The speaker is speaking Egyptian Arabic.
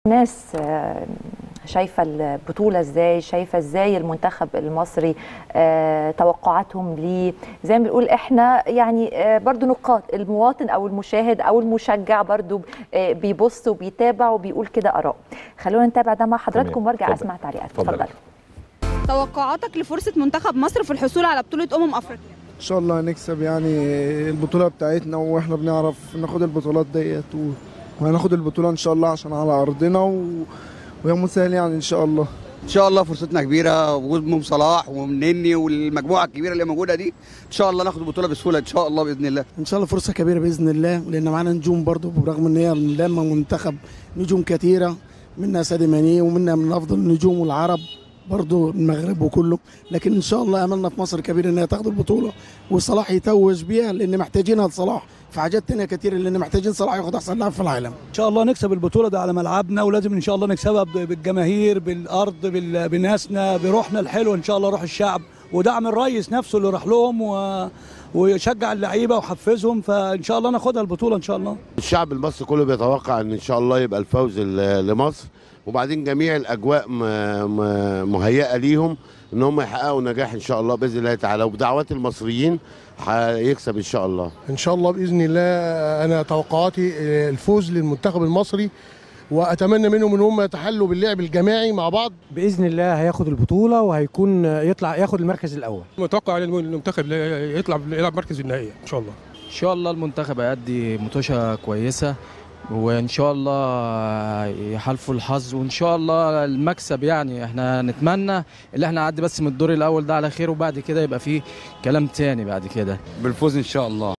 الناس آه، شايفه البطوله ازاي شايفه ازاي المنتخب المصري آه، توقعاتهم ليه زي ما بنقول احنا يعني آه، برضو نقاط المواطن او المشاهد او المشجع برضو آه، بيبص وبيتابع وبيقول كده اراء خلونا نتابع ده مع حضراتكم تمام. وارجع اتفضل. اسمع تعليقات اتفضل. اتفضل توقعاتك لفرصة منتخب مصر في الحصول على بطولة أمم أفريقيا ان شاء الله هنكسب يعني البطوله بتاعتنا واحنا بنعرف ناخد البطولات ديت و... وهناخد البطوله ان شاء الله عشان على ارضنا و... ويا مسهل يعني ان شاء الله ان شاء الله فرصتنا كبيره وجود ام صلاح ومنني والمجموعه الكبيره اللي موجوده دي ان شاء الله ناخد البطوله بسهوله ان شاء الله باذن الله ان شاء الله فرصه كبيره باذن الله لان معانا نجوم برضو برغم ان هي لما منتخب نجوم كثيره منها سادي ماني ومنها من افضل النجوم والعرب برضو المغرب وكله لكن ان شاء الله املنا في مصر كبير انها تاخد البطوله وصلاح يتوج بيها لان محتاجينها لصلاح في حاجات تانية كتير لان محتاجين صلاح ياخد احسن لاعب في العالم ان شاء الله نكسب البطوله ده على ملعبنا ولازم ان شاء الله نكسبها ب- بالجماهير بالارض بال- بناسنا بروحنا الحلوه ان شاء الله روح الشعب ودعم الرئيس نفسه اللي راح لهم و... ويشجع اللعيبه وحفزهم فان شاء الله ناخدها البطوله ان شاء الله الشعب المصري كله بيتوقع ان ان شاء الله يبقى الفوز ل- لمصر وبعدين جميع الاجواء م- م- مهيئه ليهم ان هم يحققوا نجاح ان شاء الله باذن الله تعالى وبدعوات المصريين هيكسب ان شاء الله ان شاء الله باذن الله انا توقعاتي الفوز للمنتخب المصري واتمنى منهم ان هم يتحلوا باللعب الجماعي مع بعض باذن الله هياخد البطوله وهيكون يطلع ياخد المركز الاول متوقع ان المنتخب يطلع يلعب مركز النهائي ان شاء الله ان شاء الله المنتخب هيأدي متوشة كويسة وان شاء الله يحالفوا الحظ وان شاء الله المكسب يعني احنا نتمنى اللي احنا نعدي بس من الدور الاول ده على خير وبعد كده يبقى فيه كلام تاني بعد كده بالفوز ان شاء الله